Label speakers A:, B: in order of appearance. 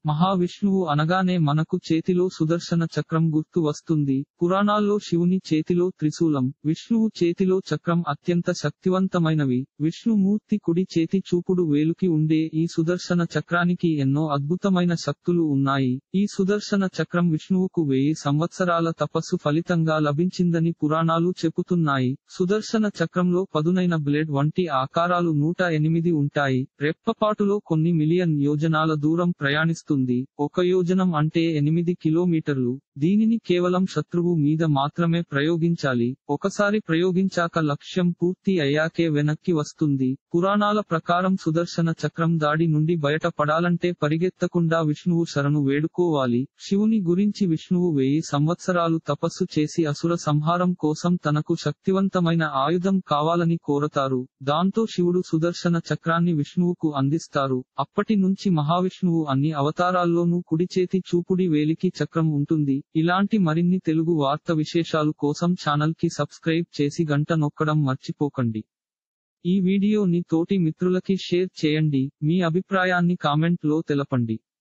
A: మహావిష్ణువు అనగానే మనకు చేతిలో సుదర్శన చక్రం గుర్తు వస్తుంది పురాణాల్లో శివుని చేతిలో త్రిశూలం విష్ణువు చేతిలో చక్రం అత్యంత శక్తివంతమైనవి విష్ణుమూర్తి కుడి చేతి చూపుడు వేలుకి ఉండే ఈ సుదర్శన చక్రానికి ఎన్నో అద్భుతమైన శక్తులు ఉన్నాయి ఈ సుదర్శన చక్రం విష్ణువుకు వెయ్యి సంవత్సరాల తపస్సు ఫలితంగా లభించిందని పురాణాలు చెబుతున్నాయి సుదర్శన చక్రంలో పదునైన బ్లేడ్ వంటి ఆకారాలు నూట ఎనిమిది ఉంటాయి రెప్పపాటులో కొన్ని మిలియన్ యోజనాల దూరం ప్రయాణిస్తుంది ఒక యోజనం అంటే ఎనిమిది కిలోమీటర్లు దీనిని కేవలం శత్రువు మీద మాత్రమే ప్రయోగించాలి ఒకసారి ప్రయోగించాక లక్ష్యం పూర్తి అయ్యాకే వెనక్కి వస్తుంది పురాణాల ప్రకారం సుదర్శన చక్రం దాడి నుండి బయట పడాలంటే పరిగెత్తకుండా విష్ణువు శరణు వేడుకోవాలి శివుని గురించి విష్ణువు వెయ్యి సంవత్సరాలు తపస్సు చేసి అసుర సంహారం కోసం తనకు శక్తివంతమైన ఆయుధం కావాలని కోరతారు దాంతో శివుడు సుదర్శన చక్రాన్ని విష్ణువుకు అందిస్తారు అప్పటి నుంచి మహావిష్ణువు అన్ని అవతారాల్లోనూ కుడి చేతి చూపుడి వేలికి చక్రం ఉంటుంది ఇలాంటి మరిన్ని తెలుగు వార్త విశేషాలు కోసం ఛానల్ కి సబ్స్క్రైబ్ చేసి గంట నొక్కడం మర్చిపోకండి ఈ వీడియోని తోటి మిత్రులకి షేర్ చేయండి మీ అభిప్రాయాన్ని కామెంట్ లో తెలపండి